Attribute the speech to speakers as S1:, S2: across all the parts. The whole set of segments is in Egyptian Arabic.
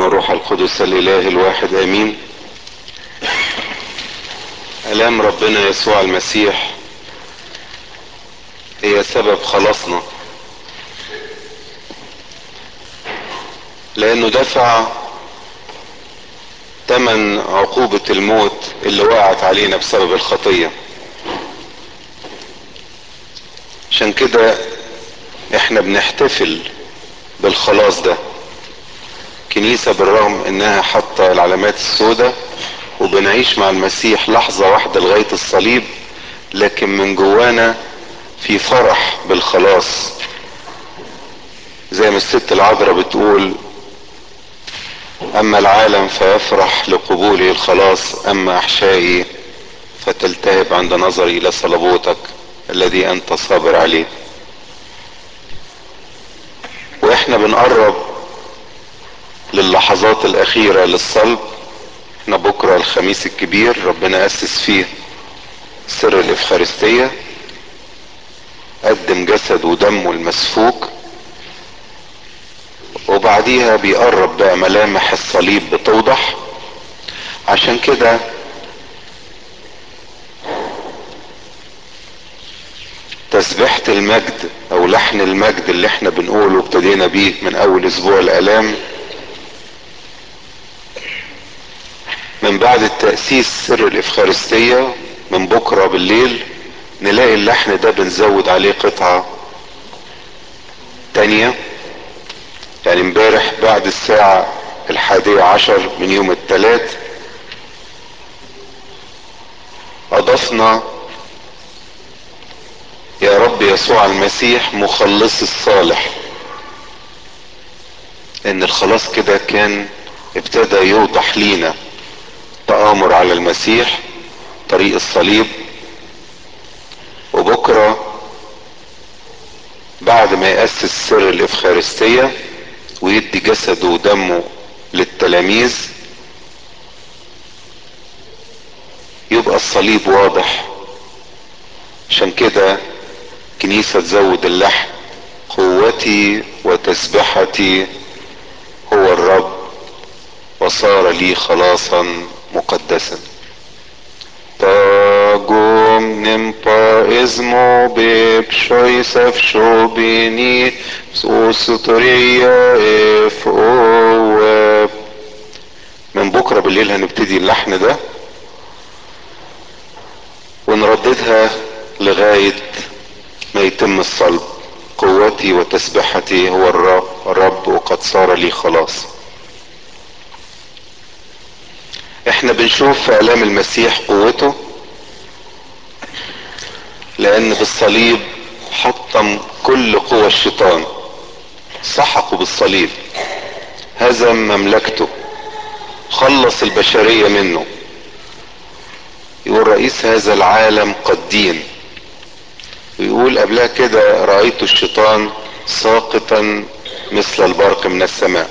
S1: والروح القدس الاله الواحد امين الام ربنا يسوع المسيح هي سبب خلاصنا لانه دفع تمن عقوبة الموت اللي وقعت علينا بسبب الخطية عشان كده احنا بنحتفل بالخلاص ده كنيسة بالرغم انها حاطة العلامات السوداء وبنعيش مع المسيح لحظة واحدة لغاية الصليب لكن من جوانا في فرح بالخلاص زي ما الست العذراء بتقول اما العالم فيفرح لقبوله الخلاص اما احشائي فتلتهب عند نظري الى صلبوتك الذي انت صابر عليه واحنا بنقرب للحظات الاخيرة للصلب احنا بكرة الخميس الكبير ربنا اسس فيه سر الافخارستية قدم جسد ودمه المسفوك وبعديها بيقرب بقى ملامح الصليب بتوضح عشان كده تسبيحة المجد او لحن المجد اللي احنا بنقوله ابتدينا بيه من اول اسبوع الالام من بعد التأسيس سر الافخارستية من بكرة بالليل نلاقي اللحن ده بنزود عليه قطعة تانية يعني امبارح بعد الساعة الحادية عشر من يوم الثلاث اضفنا يا رب يسوع المسيح مخلص الصالح ان الخلاص كده كان ابتدى يوضح لينا تآمر على المسيح طريق الصليب وبكرة بعد ما يأسس سر الإفخارستية ويدي جسده ودمه للتلاميذ يبقى الصليب واضح عشان كده كنيسة تزود اللحن قوتي وتسبحتي هو الرب وصار لي خلاصا مقدسا Tagum izmo bib shoisef shobini سوسترية اف او من بكرة بالليل هنبتدي اللحن ده ونرددها لغاية ما يتم الصلب قوتي وتسبحتي هو الرب الرب وقد صار لي خلاص احنا بنشوف في الام المسيح قوته لان بالصليب حطم كل قوى الشيطان سحقه بالصليب هزم مملكته خلص البشرية منه يقول رئيس هذا العالم قد دين ويقول قبلها كده رأيت الشيطان ساقطا مثل البرق من السماء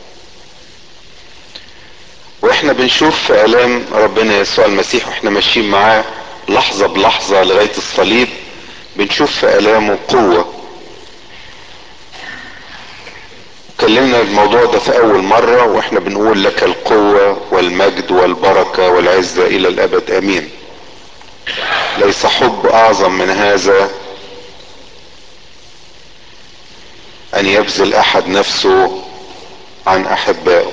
S1: واحنا بنشوف في الام ربنا يسوع المسيح واحنا ماشيين معاه لحظة بلحظة لغاية الصليب بنشوف في الامه قوة اتكلمنا الموضوع ده في اول مرة واحنا بنقول لك القوة والمجد والبركة والعزة الى الابد امين ليس حب اعظم من هذا ان يبذل احد نفسه عن احبائه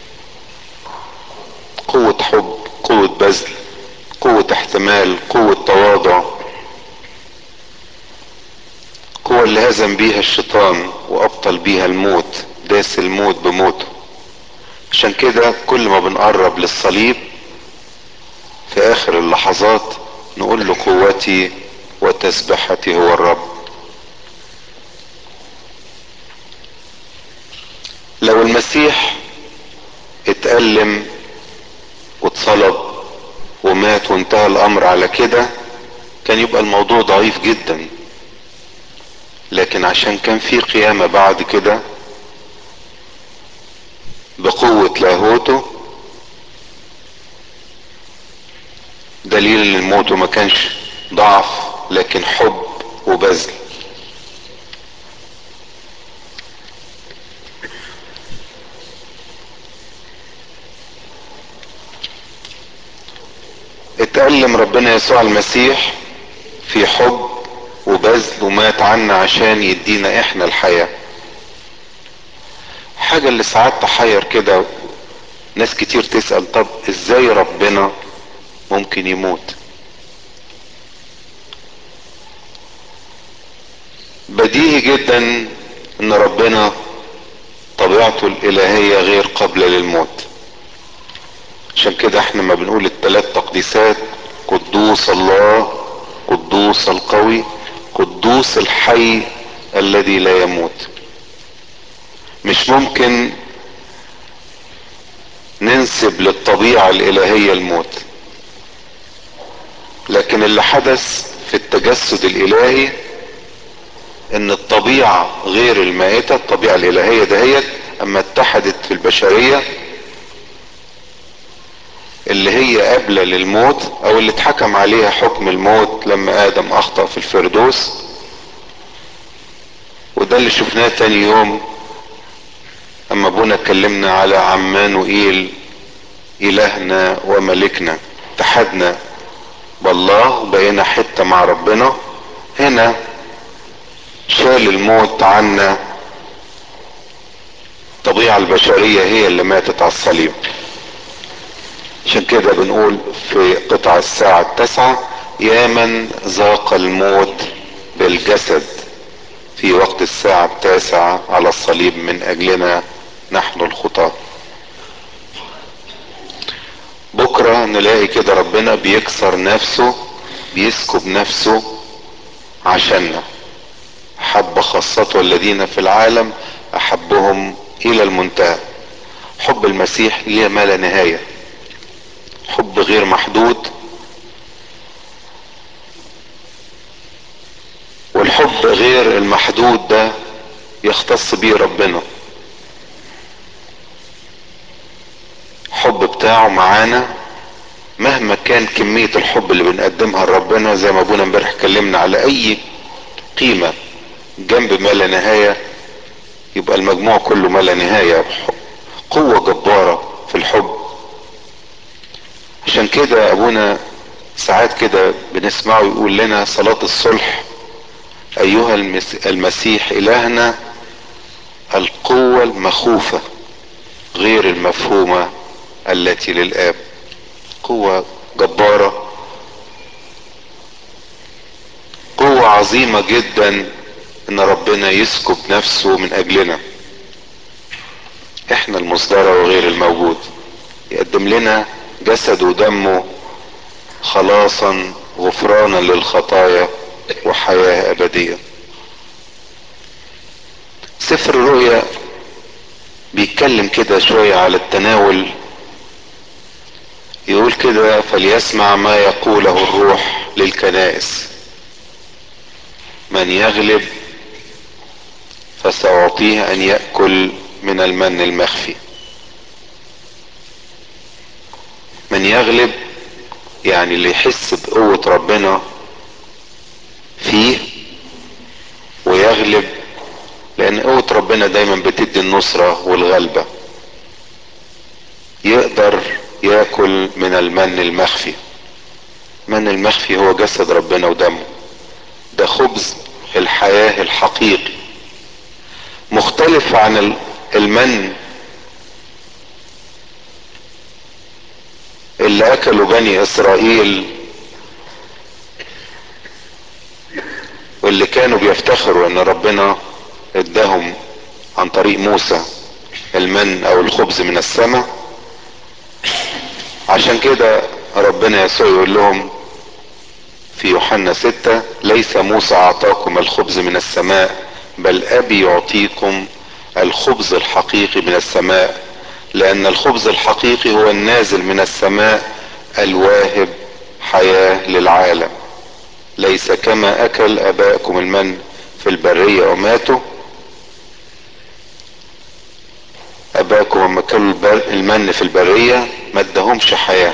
S1: قوة حب قوة بذل قوة احتمال قوة تواضع قوة اللي هزم بيها الشيطان وابطل بيها الموت داس الموت بموته عشان كده كل ما بنقرب للصليب في اخر اللحظات نقول له قوتي وتسبحتي هو الرب لو المسيح اتألم واتصلب ومات وانتهى الامر على كده كان يبقى الموضوع ضعيف جدا لكن عشان كان في قيامة بعد كده بقوة لاهوته دليل ان الموت ما كانش ضعف لكن حب وبذل اتألم ربنا يسوع المسيح في حب وبذل ومات عنا عشان يدينا احنا الحياة حاجة اللي ساعات تحير كده ناس كتير تسأل طب ازاي ربنا ممكن يموت بديهي جدا ان ربنا طبيعته الالهية غير قابلة للموت عشان كده احنا ما بنقول الثلاث تقديسات قدوس الله قدوس القوي قدوس الحي الذي لا يموت مش ممكن ننسب للطبيعة الالهية الموت لكن اللي حدث في التجسد الالهي ان الطبيعة غير المائتة الطبيعة الالهية دهيت اما اتحدت في البشرية اللي هي قابلة للموت او اللي اتحكم عليها حكم الموت لما ادم اخطأ في الفردوس وده اللي شفناه تاني يوم اما ابونا اتكلمنا على عمانوئيل الهنا وملكنا اتحدنا بالله بقينا حتة مع ربنا هنا شال الموت عنا الطبيعة البشرية هي اللي ماتت على الصليب عشان كده بنقول في قطع الساعة التاسعة يا من ذاق الموت بالجسد في وقت الساعة التاسعة على الصليب من اجلنا نحن الخطاة بكرة نلاقي كده ربنا بيكسر نفسه بيسكب نفسه عشاننا حب خاصته الذين في العالم احبهم الى المنتهى حب المسيح ليه ما لا نهاية حب غير محدود والحب غير المحدود ده يختص بيه ربنا الحب بتاعه معانا مهما كان كمية الحب اللي بنقدمها لربنا زي ما ابونا امبارح اتكلمنا على اي قيمة جنب ما لا نهاية يبقى المجموع كله ما لا نهاية قوة جبارة في الحب عشان كده ابونا ساعات كده بنسمعه يقول لنا صلاة الصلح ايها المسيح الهنا القوة المخوفة غير المفهومة التي للاب قوة جبارة قوة عظيمة جدا ان ربنا يسكب نفسه من اجلنا احنا المصدرة وغير الموجود يقدم لنا جسد ودمه خلاصا غفرانا للخطايا وحياة ابدية سفر الرؤيا بيتكلم كده شوية على التناول يقول كده فليسمع ما يقوله الروح للكنائس من يغلب فسأعطيه ان يأكل من المن المخفي من يغلب يعني اللي يحس بقوة ربنا فيه ويغلب لان قوة ربنا دايما بتدي النصرة والغلبة يقدر ياكل من المن المخفي من المخفي هو جسد ربنا ودمه ده خبز الحياة الحقيقي مختلف عن المن اللي اكلوا بني اسرائيل واللي كانوا بيفتخروا ان ربنا اداهم عن طريق موسى المن او الخبز من السماء عشان كده ربنا يسوع يقول لهم في يوحنا ستة ليس موسى اعطاكم الخبز من السماء بل ابي يعطيكم الخبز الحقيقي من السماء لان الخبز الحقيقي هو النازل من السماء الواهب حياة للعالم ليس كما اكل ابائكم المن في البرية وماتوا اباكم لما كلوا المن في البرية ما ادهمش حياة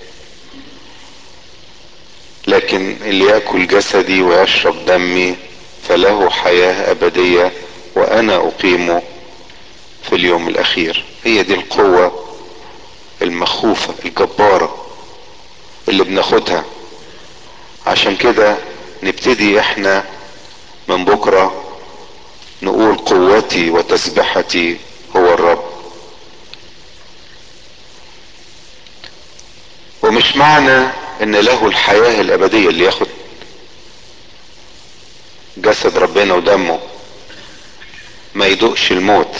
S1: لكن اللي ياكل جسدي ويشرب دمي فله حياة ابدية وانا اقيمه في اليوم الاخير هي دي القوة المخوفة الجبارة اللي بناخدها عشان كده نبتدي احنا من بكرة نقول قوتي وتسبحتي هو الرب ومش معنى ان له الحياة الابدية اللي ياخد جسد ربنا ودمه ما يدوقش الموت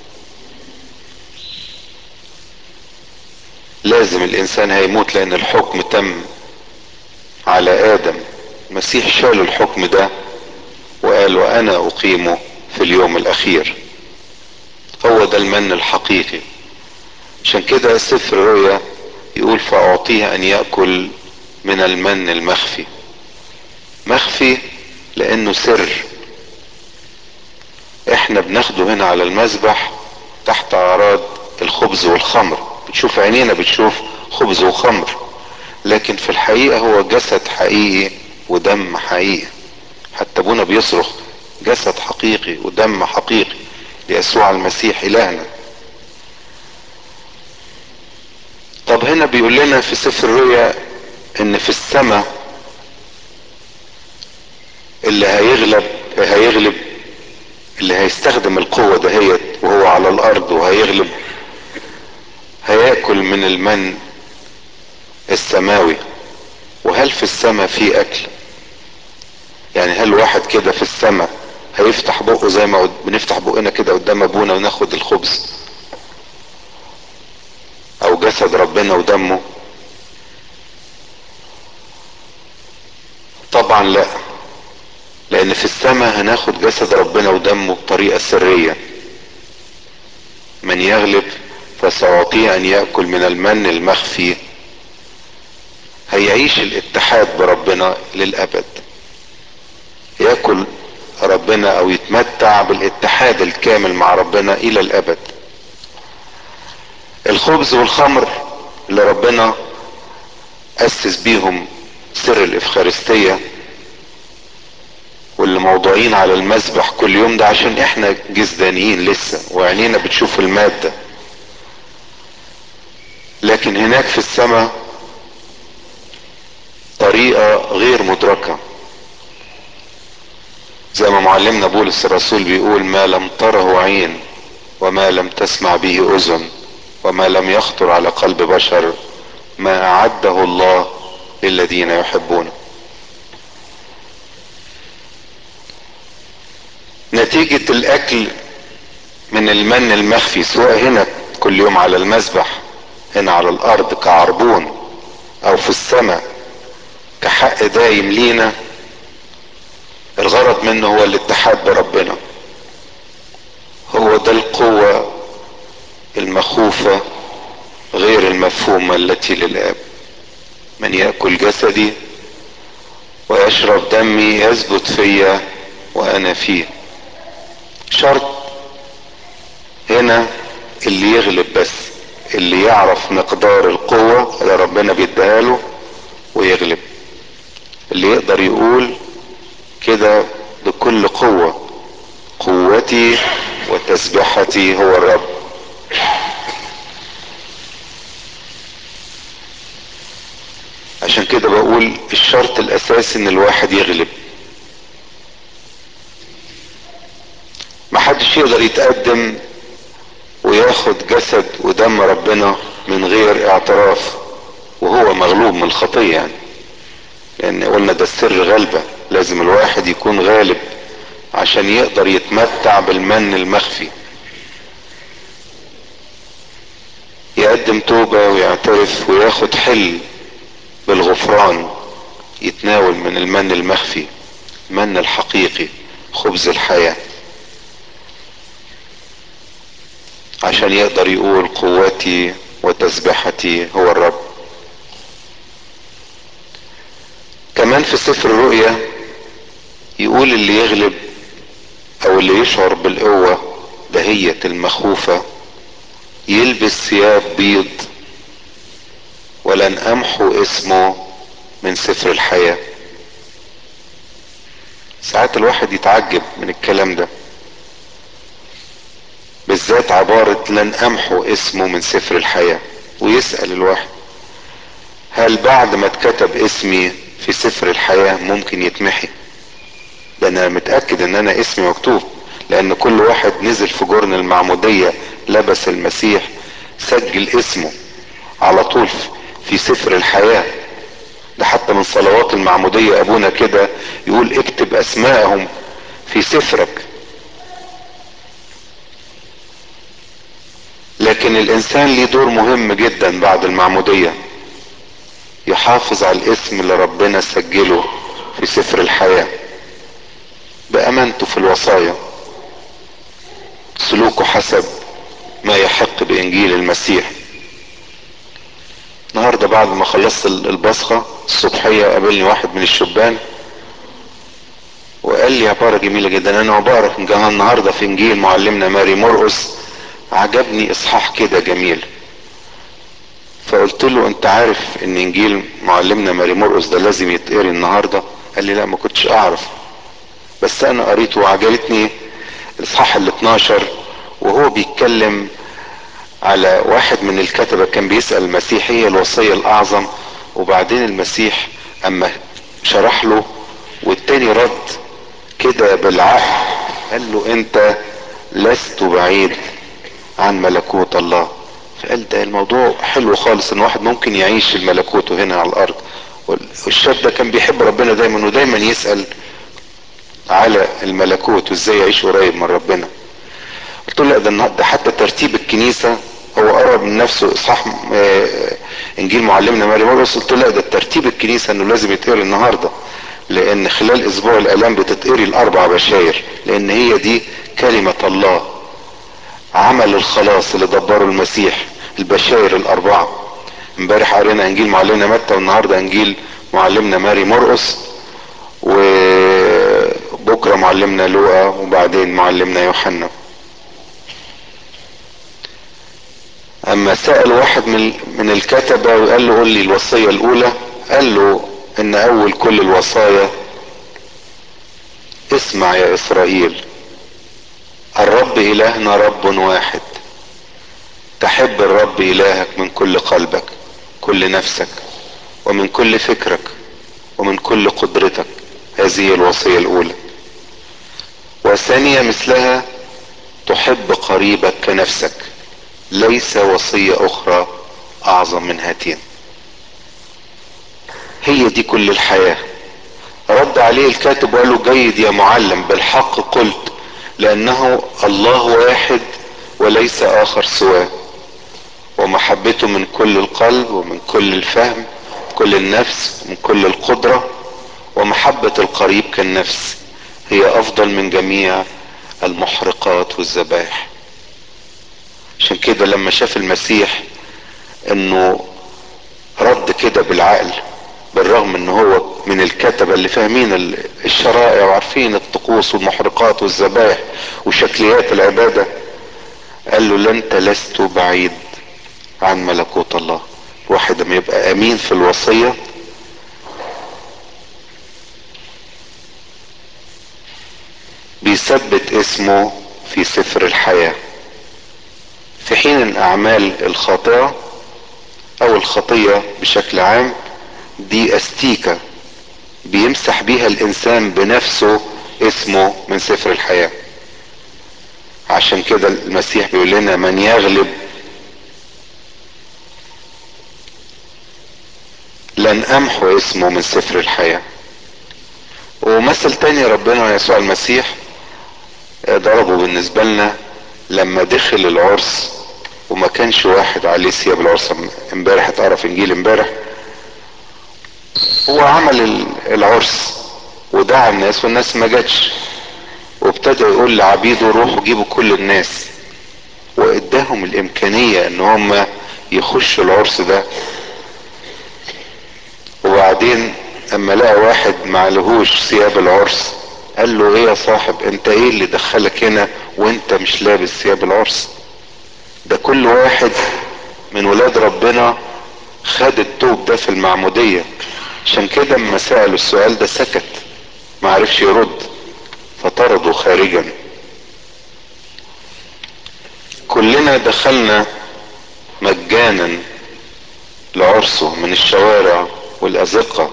S1: لازم الانسان هيموت لان الحكم تم على ادم المسيح شال الحكم ده وقال وانا اقيمه في اليوم الاخير هو ده المن الحقيقي عشان كده سفر الرؤيا يقول فاعطيه ان ياكل من المن المخفي مخفي لانه سر احنا بناخده هنا على المذبح تحت اعراض الخبز والخمر بتشوف عينينا بتشوف خبز وخمر لكن في الحقيقة هو جسد حقيقي ودم حقيقي حتى ابونا بيصرخ جسد حقيقي ودم حقيقي ليسوع المسيح الهنا طب هنا بيقول لنا في سفر الرؤيا ان في السماء اللي هيغلب هيغلب اللي هيستخدم القوة دهيت وهو على الارض وهيغلب هياكل من المن السماوي وهل في السماء في اكل يعني هل واحد كده في السماء هيفتح بقه زي ما بنفتح بقنا كده قدام ابونا وناخد الخبز او جسد ربنا ودمه طبعا لا لان في السماء هناخد جسد ربنا ودمه بطريقة سرية من يغلب فسأعطيه ان يأكل من المن المخفي هيعيش الاتحاد بربنا للابد ياكل ربنا او يتمتع بالاتحاد الكامل مع ربنا الى الابد الخبز والخمر اللي ربنا اسس بيهم سر الافخارستية واللي موضوعين على المذبح كل يوم ده عشان احنا جزدانيين لسه وعينينا بتشوف المادة لكن هناك في السماء طريقة غير مدركة زي ما معلمنا بولس الرسول بيقول ما لم تره عين وما لم تسمع به اذن وما لم يخطر على قلب بشر ما اعده الله للذين يحبونه نتيجة الاكل من المن المخفي سواء هنا كل يوم على المذبح هنا على الارض كعربون او في السماء كحق دايم لينا الغرض منه هو الاتحاد بربنا هو ده القوة المخوفة غير المفهومة التي للآب من يأكل جسدي ويشرب دمي يثبت فيا وأنا فيه شرط هنا اللي يغلب بس اللي يعرف مقدار القوة اللي ربنا بيديها له ويغلب اللي يقدر يقول كده بكل قوة قوتي وتسبحتي هو الرب عشان كده بقول الشرط الاساسي ان الواحد يغلب محدش يقدر يتقدم وياخد جسد ودم ربنا من غير اعتراف وهو مغلوب من الخطية يعني لان قلنا ده السر غلبة لازم الواحد يكون غالب عشان يقدر يتمتع بالمن المخفي يقدم توبة ويعترف وياخد حل بالغفران يتناول من المن المخفي المن الحقيقي خبز الحياة عشان يقدر يقول قوتي وتسبحتي هو الرب كمان في سفر الرؤيا يقول اللي يغلب او اللي يشعر بالقوة دهية المخوفة يلبس ثياب بيض ولن امحو اسمه من سفر الحياة ساعات الواحد يتعجب من الكلام ده بالذات عبارة لن امحو اسمه من سفر الحياة ويسأل الواحد هل بعد ما اتكتب اسمي في سفر الحياة ممكن يتمحي ده انا متأكد ان انا اسمي مكتوب لان كل واحد نزل في جرن المعمودية لبس المسيح سجل اسمه على طول في سفر الحياة ده حتى من صلوات المعمودية ابونا كده يقول اكتب اسماءهم في سفرك لكن الانسان ليه دور مهم جدا بعد المعمودية يحافظ على الاسم اللي ربنا سجله في سفر الحياة بامانته في الوصايا سلوكه حسب ما يحق بانجيل المسيح النهارده بعد ما خلصت البصخه الصبحيه قابلني واحد من الشبان وقال لي عباره جميله جدا انا بقرا النهارده في انجيل معلمنا ماري مرقس عجبني اصحاح كده جميل فقلت له انت عارف ان انجيل معلمنا ماري مرقس ده لازم يتقري النهارده قال لي لا ما كنتش اعرف بس انا قريته وعجبتني الاصحاح ال 12 وهو بيتكلم على واحد من الكتبة كان بيسأل المسيح هي الوصية الأعظم وبعدين المسيح أما شرح له والتاني رد كده بالعقل قال له أنت لست بعيد عن ملكوت الله فقال ده الموضوع حلو خالص ان واحد ممكن يعيش الملكوت هنا على الارض والشاب ده كان بيحب ربنا دايما ودايما يسأل على الملكوت وازاي يعيش قريب من ربنا قلت له لا ده ده حتى ترتيب الكنيسه هو قرب من نفسه اصحاح انجيل معلمنا ماري مرقس قلت له لا ده ترتيب الكنيسه انه لازم يتقري النهارده لان خلال اسبوع الالام بتتقري الاربع بشاير لان هي دي كلمه الله عمل الخلاص اللي دبره المسيح البشاير الاربعه امبارح قرينا انجيل معلمنا متى والنهارده انجيل معلمنا ماري مرقس وبكره معلمنا لوقا وبعدين معلمنا يوحنا اما سأل واحد من من الكتبة وقال له قول لي الوصية الاولى قال له ان اول كل الوصايا اسمع يا اسرائيل الرب الهنا رب واحد تحب الرب الهك من كل قلبك كل نفسك ومن كل فكرك ومن كل قدرتك هذه الوصية الاولى والثانية مثلها تحب قريبك كنفسك ليس وصية اخرى اعظم من هاتين هي دي كل الحياة رد عليه الكاتب وقال له جيد يا معلم بالحق قلت لانه الله واحد وليس اخر سواه ومحبته من كل القلب ومن كل الفهم كل النفس من كل القدرة ومحبة القريب كالنفس هي افضل من جميع المحرقات والذبائح عشان كده لما شاف المسيح انه رد كده بالعقل بالرغم ان هو من الكتبة اللي فاهمين الشرائع وعارفين الطقوس والمحرقات والذبائح وشكليات العبادة قال له لا انت لست بعيد عن ملكوت الله الواحد لما يبقى امين في الوصية بيثبت اسمه في سفر الحياه في حين الاعمال الخاطئة او الخطية بشكل عام دي استيكة بيمسح بيها الانسان بنفسه اسمه من سفر الحياة عشان كده المسيح بيقول لنا من يغلب لن امحو اسمه من سفر الحياة ومثل تاني ربنا يسوع المسيح ضربه بالنسبة لنا لما دخل العرس وما كانش واحد عليه ثياب العرس امبارح اتقرا في انجيل امبارح هو عمل العرس ودعا الناس والناس ما جاتش وابتدى يقول لعبيده روحوا جيبوا كل الناس واداهم الامكانية ان هم يخشوا العرس ده وبعدين اما لقى واحد معلهوش ثياب العرس قال له ايه يا صاحب انت ايه اللي دخلك هنا وانت مش لابس ثياب العرس ده كل واحد من ولاد ربنا خد التوب ده في المعمودية عشان كده اما سألوا السؤال ده سكت ما عرفش يرد فطردوا خارجا كلنا دخلنا مجانا لعرسه من الشوارع والازقة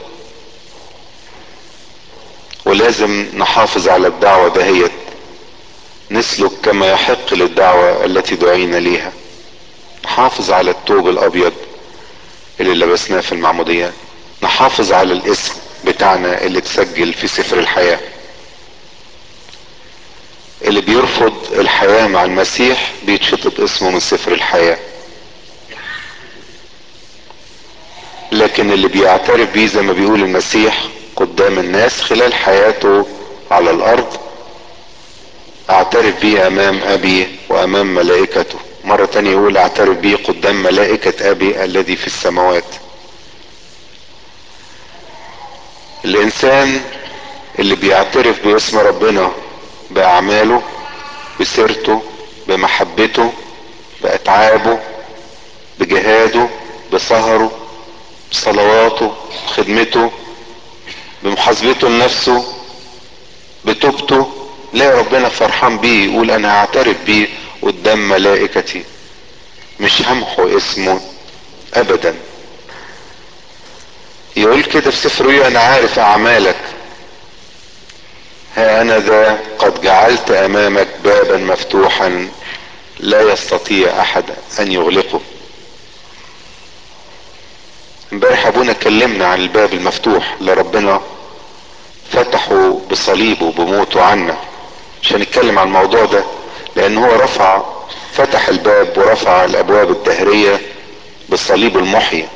S1: ولازم نحافظ على الدعوة دهيت نسلك كما يحق للدعوة التي دعينا ليها نحافظ على التوب الابيض اللي لبسناه في المعمودية نحافظ على الاسم بتاعنا اللي اتسجل في سفر الحياة اللي بيرفض الحياة مع المسيح بيتشطب اسمه من سفر الحياة لكن اللي بيعترف بيه زي ما بيقول المسيح قدام الناس خلال حياته على الارض اعترف بيه امام ابي وامام ملائكته مرة تانية يقول اعترف بيه قدام ملائكة ابي الذي في السماوات الانسان اللي بيعترف باسم ربنا باعماله بسيرته بمحبته باتعابه بجهاده بسهره بصلواته بخدمته بمحاسبته لنفسه بتوبته لا ربنا فرحان بيه يقول انا هعترف بيه قدام ملائكتي مش همحو اسمه ابدا يقول كده في سفر يوحنا انا عارف اعمالك ها انا ذا قد جعلت امامك بابا مفتوحا لا يستطيع احد ان يغلقه امبارح ابونا اتكلمنا عن الباب المفتوح اللي ربنا فتحه بصليبه بموته عنا مش هنتكلم عن الموضوع ده لان هو رفع فتح الباب ورفع الابواب الدهرية بالصليب المحيي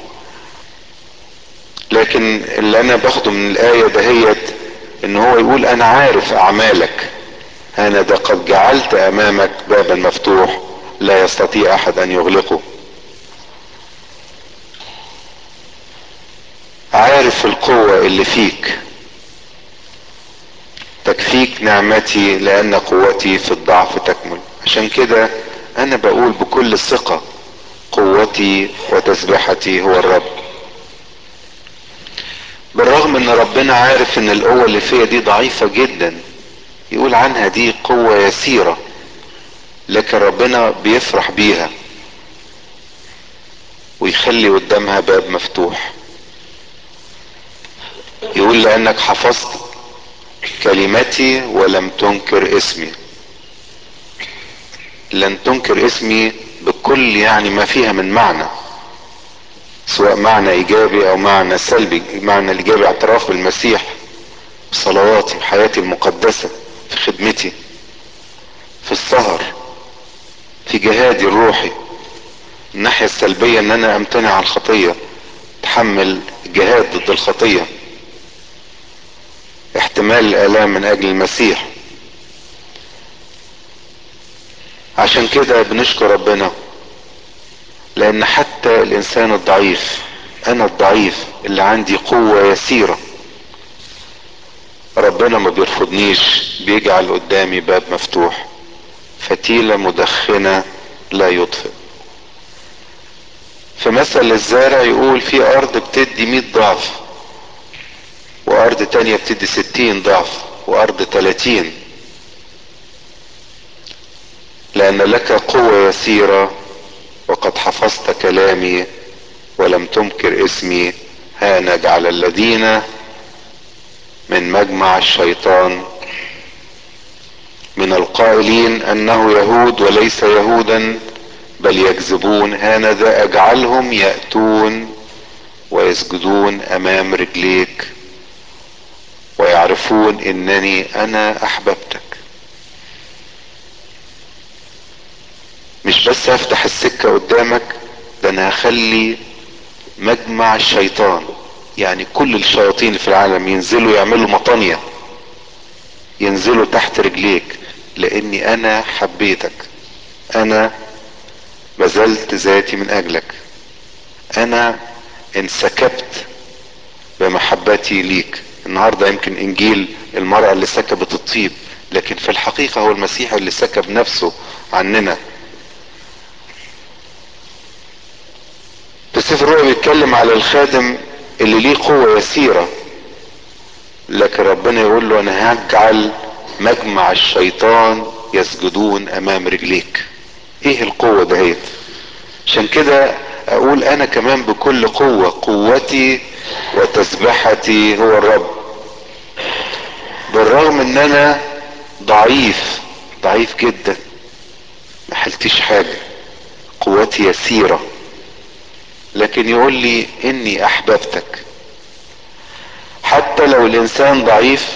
S1: لكن اللي انا باخده من الاية دهيت ان هو يقول انا عارف اعمالك انا ده قد جعلت امامك بابا مفتوح لا يستطيع احد ان يغلقه عارف القوة اللي فيك تكفيك نعمتي لان قوتي في الضعف تكمل عشان كده انا بقول بكل ثقة قوتي وتسبيحتي هو الرب بالرغم ان ربنا عارف ان القوة اللي فيا دي ضعيفة جدا يقول عنها دي قوة يسيرة لكن ربنا بيفرح بيها ويخلي قدامها باب مفتوح يقول لانك حفظت كلمتي ولم تنكر اسمي لن تنكر اسمي بكل يعني ما فيها من معنى سواء معنى ايجابي او معنى سلبي معنى الايجابي اعتراف بالمسيح بصلواتي بحياتي المقدسة في خدمتي في السهر في جهادي الروحي الناحية السلبية ان انا امتنع عن الخطية تحمل جهاد ضد الخطية احتمال الالام من اجل المسيح عشان كده بنشكر ربنا لان حتى الانسان الضعيف انا الضعيف اللي عندي قوة يسيرة ربنا ما بيرفضنيش بيجعل قدامي باب مفتوح فتيلة مدخنة لا يطفئ في مثل الزارع يقول في ارض بتدي مئة ضعف وارض تانية بتدي ستين ضعف وارض تلاتين لان لك قوة يسيرة وقد حفظت كلامي ولم تنكر اسمي ها نجعل الذين من مجمع الشيطان من القائلين انه يهود وليس يهودا بل يكذبون هانذا اجعلهم ياتون ويسجدون امام رجليك ويعرفون انني انا احببتك مش بس هفتح السكة قدامك ده انا هخلي مجمع الشيطان يعني كل الشياطين في العالم ينزلوا يعملوا مطانية ينزلوا تحت رجليك لاني انا حبيتك انا بذلت ذاتي من اجلك انا انسكبت بمحبتي ليك النهارده يمكن انجيل المرأة اللي سكبت الطيب لكن في الحقيقة هو المسيح اللي سكب نفسه عننا في سفر الرؤيا بيتكلم على الخادم اللي ليه قوة يسيرة لكن ربنا يقول له انا هجعل مجمع الشيطان يسجدون امام رجليك ايه القوة دهيت عشان كده اقول انا كمان بكل قوة قوتي وتسبحتي هو الرب بالرغم ان انا ضعيف ضعيف جدا ما حلتش حاجة قوتي يسيرة لكن يقول لي اني احببتك حتى لو الانسان ضعيف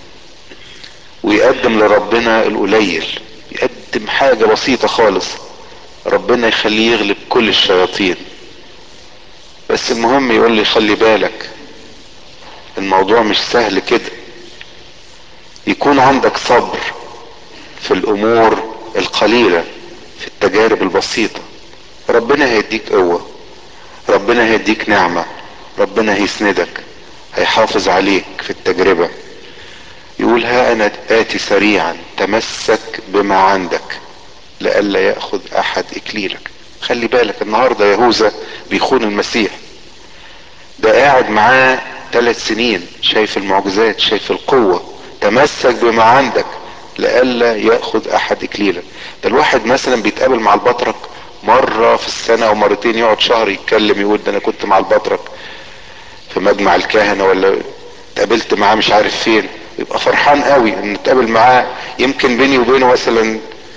S1: ويقدم لربنا القليل يقدم حاجة بسيطة خالص ربنا يخليه يغلب كل الشياطين بس المهم يقول لي خلي بالك الموضوع مش سهل كده يكون عندك صبر في الامور القليلة في التجارب البسيطة ربنا هيديك قوة ربنا هيديك نعمة ربنا هيسندك هيحافظ عليك في التجربة يقول ها انا اتي سريعا تمسك بما عندك لئلا ياخذ احد اكليلك خلي بالك النهارده يهوذا بيخون المسيح ده قاعد معاه ثلاث سنين شايف المعجزات شايف القوه تمسك بما عندك لئلا ياخذ احد اكليلك ده الواحد مثلا بيتقابل مع البطرك مره في السنه او مرتين يقعد شهر يتكلم يقول ده انا كنت مع البطرك في مجمع الكهنه ولا اتقابلت معاه مش عارف فين يبقى فرحان قوي ان اتقابل معاه يمكن بيني وبينه مثلا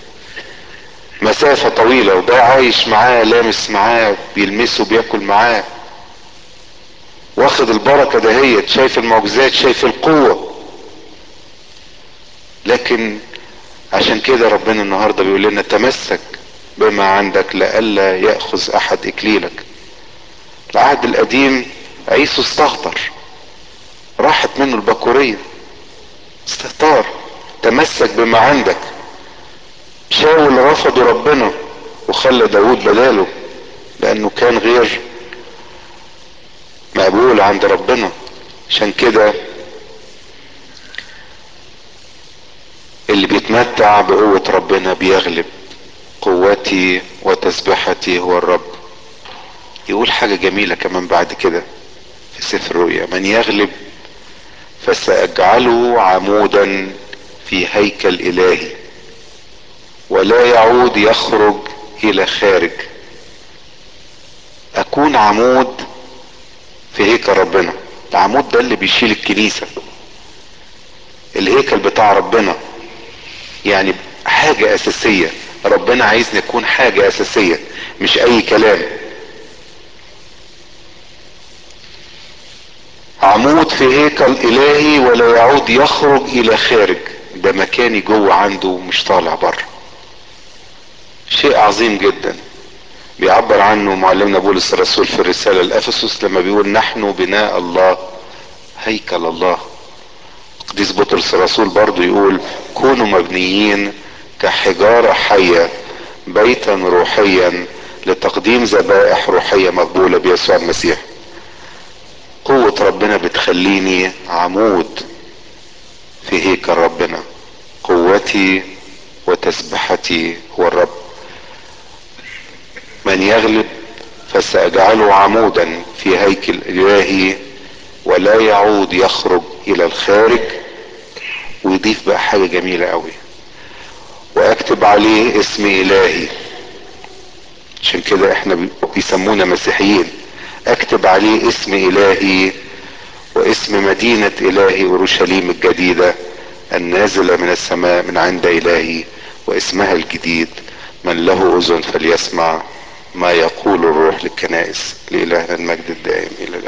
S1: مسافة طويلة وده عايش معاه لامس معاه بيلمسه بياكل معاه واخد البركة دهيت شايف المعجزات شايف القوة لكن عشان كده ربنا النهاردة بيقول لنا تمسك بما عندك لئلا يأخذ احد اكليلك العهد القديم عيسو استهتر راحت منه البكورية استهتار تمسك بما عندك شاول رفض ربنا وخلى داود بداله لانه كان غير مقبول عند ربنا عشان كده اللي بيتمتع بقوة ربنا بيغلب قوتي وتسبحتي هو الرب يقول حاجة جميلة كمان بعد كده في سفر الرؤيا من يغلب فسأجعله عمودا في هيكل إلهي ولا يعود يخرج إلى خارج أكون عمود في هيكل ربنا العمود ده اللي بيشيل الكنيسة الهيكل بتاع ربنا يعني حاجة أساسية ربنا عايزني أكون حاجة أساسية مش أي كلام عمود في هيكل إلهي ولا يعود يخرج إلى خارج ده مكاني جوه عنده مش طالع بره شيء عظيم جدا بيعبر عنه معلمنا بولس الرسول في الرسالة لأفسس لما بيقول نحن بناء الله هيكل الله قديس بطرس الرسول برضو يقول كونوا مبنيين كحجارة حية بيتا روحيا لتقديم ذبائح روحية مقبولة بيسوع المسيح قوة ربنا بتخليني عمود في هيكل ربنا قوتي وتسبحتي هو الرب من يغلب فسأجعله عمودا في هيكل إلهي ولا يعود يخرج إلى الخارج ويضيف بقى حاجة جميلة قوي وأكتب عليه اسم إلهي عشان كده احنا بيسمونا مسيحيين اكتب عليه اسم الهي واسم مدينة الهي اورشليم الجديدة النازلة من السماء من عند الهي واسمها الجديد من له اذن فليسمع ما يقول الروح للكنائس لإلهنا المجد الدائم الى